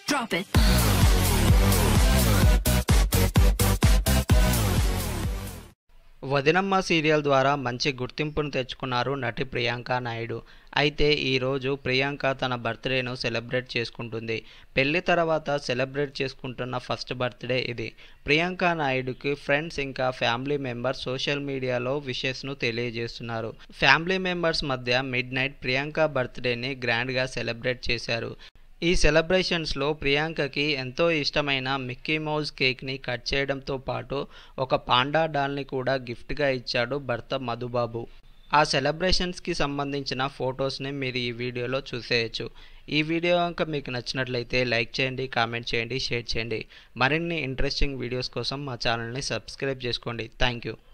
Drop it. వదినమ్మ serial ద్వారా మంచి గుర్తింపును తెచ్చుకున్నారు నటి ప్రియాంక నాయుడు అయితే ఈరోజు ప్రియాంక తన బర్త్డేను సెలబ్రేట్ చేసుకుంటుంది పెళ్లి తర్వాత సెలబ్రేట్ చేసుకుంటున్న ఫస్ట్ బర్త్డే ఇది ప్రియాంక నాయుడుకి ఫ్రెండ్స్ ఇంకా ఫ్యామిలీ మెంబర్స్ సోషల్ మీడియాలో విషెస్ను తెలియజేస్తున్నారు ఫ్యామిలీ మెంబర్స్ మధ్య మిడ్ నైట్ ప్రియాంక బర్త్డేని గ్రాండ్గా సెలబ్రేట్ చేశారు ఈ సెలబ్రేషన్స్లో ప్రియాంకకి ఎంతో ఇష్టమైన మిక్కీ మౌజ్ కేక్ని కట్ చేయడంతో పాటు ఒక పాండా డాల్ని కూడా గిఫ్ట్గా ఇచ్చాడు భర్త మధుబాబు ఆ సెలబ్రేషన్స్కి సంబంధించిన ఫొటోస్ని మీరు ఈ వీడియోలో చూసేయచ్చు ఈ వీడియో కనుక మీకు నచ్చినట్లయితే లైక్ చేయండి కామెంట్ చేయండి షేర్ చేయండి మరిన్ని ఇంట్రెస్టింగ్ వీడియోస్ కోసం మా ఛానల్ని సబ్స్క్రైబ్ చేసుకోండి థ్యాంక్ యూ